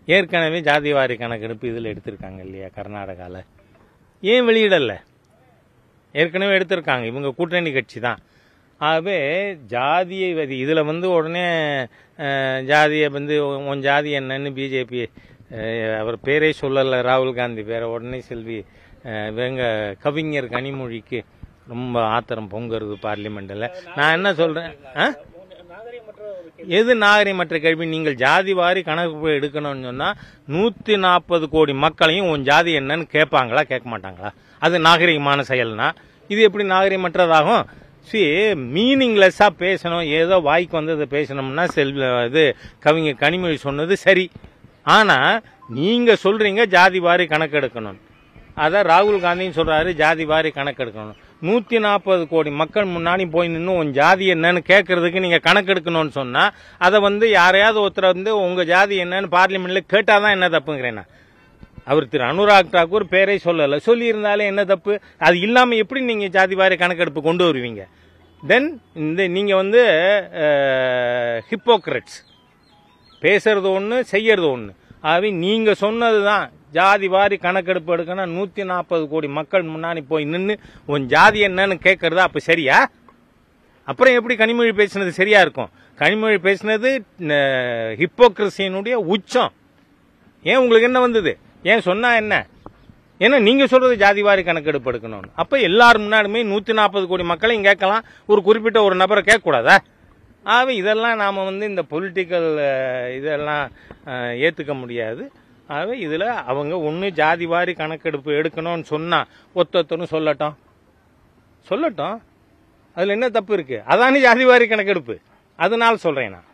ஏற்கனவே ஜாதிவாரி கணக்கெடுப்பு இதில் எடுத்திருக்காங்க இல்லையா கர்நாடகாவில் ஏன் வெளியிடலை ஏற்கனவே எடுத்திருக்காங்க இவங்க கூட்டணி கட்சி தான் ஆகவே ஜாதியை வதி இதில் வந்து உடனே அஹ், ஜாதியை வந்து உன் உன் ஜாதி என்னன்னு பிஜேபி அவர் பேரே சொல்லலை ராகுல் காந்தி பேரை உடனே செல்வி அஹ், இவங்க கவிஞர் கனிமொழிக்கு ரொம்ப ஆத்திரம் பொங்குறது பார்லிமெண்ட்டில் நான் என்ன சொல்கிறேன் ஆ எது நாகரிகமற்ற கேள்வி நீங்கள் ஜாதி வாரி கணக்கு எடுக்கணும்னு சொன்னா நூத்தி நாற்பது கோடி மக்களையும் உன் ஜாதி என்னன்னு கேட்பாங்களா கேட்க மாட்டாங்களா அது நாகரிகமான செயல்னா இது எப்படி நாகரிகமற்றதாகும் சி மீனிங்லெஸ்ஸா பேசணும் ஏதோ வாய்க்கு வந்ததை பேசணும்னா செல் இது கவிஞர் கனிமொழி சொன்னது சரி ஆனா நீங்க சொல்றீங்க ஜாதி வாரி கணக்கெடுக்கணும் அதான் ராகுல் காந்தியும் சொல்றாரு ஜாதி வாரி கணக்கெடுக்கணும் நூத்தி நாற்பது கோடி மக்கள் முன்னாடி போய் நின்று உன் ஜாதி என்னன்னு கேட்கறதுக்கு நீங்க கணக்கெடுக்கணும்னு சொன்னா அதை வந்து யாரையாவது ஒருத்தர் வந்து உங்க ஜாதி என்னன்னு பார்லிமெண்ட்ல கேட்டாதான் என்ன தப்புங்கிறேன் நான். அவர் திரு அனுராக் தாக்கூர் பேரை சொல்லல சொல்லி இருந்தாலே என்ன தப்பு அது இல்லாம எப்படி நீங்க ஜாதி வாரி கணக்கெடுப்பு கொண்டு வருவீங்க தென் இந்த நீங்க வந்து ஹிப்போக்ரட்ஸ் பேசுறது ஒன்று செய்யறது ஒன்று ஆகவே நீங்க சொன்னதுதான் ஜாதி வாரி கணக்கெடுப்பு எடுக்கணும் நூத்தி நாற்பது கோடி மக்கள் முன்னாடி போய் நின்று உன் ஜாதி என்னன்னு கேட்கறது அப்ப சரியா அப்புறம் எப்படி கனிமொழி பேசினது சரியா இருக்கும் கனிமொழி பேசினது ஹிப்போக்ரஸியினுடைய உச்சம் ஏன் உங்களுக்கு என்ன வந்தது ஏன் சொன்னா என்ன ஏன்னா நீங்க சொல்றது ஜாதிவாரி கணக்கெடுப்பு எடுக்கணும்னு அப்ப எல்லாரும் முன்னாடியுமே நூத்தி நாற்பது கோடி மக்களையும் கேட்கலாம் ஒரு குறிப்பிட்ட ஒரு நபரை கேட்கக்கூடாதா ஆகவே இதெல்லாம் நாம வந்து இந்த பொலிட்டிக்கல் இதெல்லாம் அஹ், ஏத்துக்க முடியாது ஆகவே இதுல அவங்க ஒண்ணு ஜாதிவாரி கணக்கெடுப்பு எடுக்கணும்னு சொன்னா ஒத்தொத்தனும் சொல்லட்டும் சொல்லட்டும் அதுல என்ன தப்பு இருக்கு அதானே ஜாதிவாரி கணக்கெடுப்பு அதனால சொல்றேன் நான்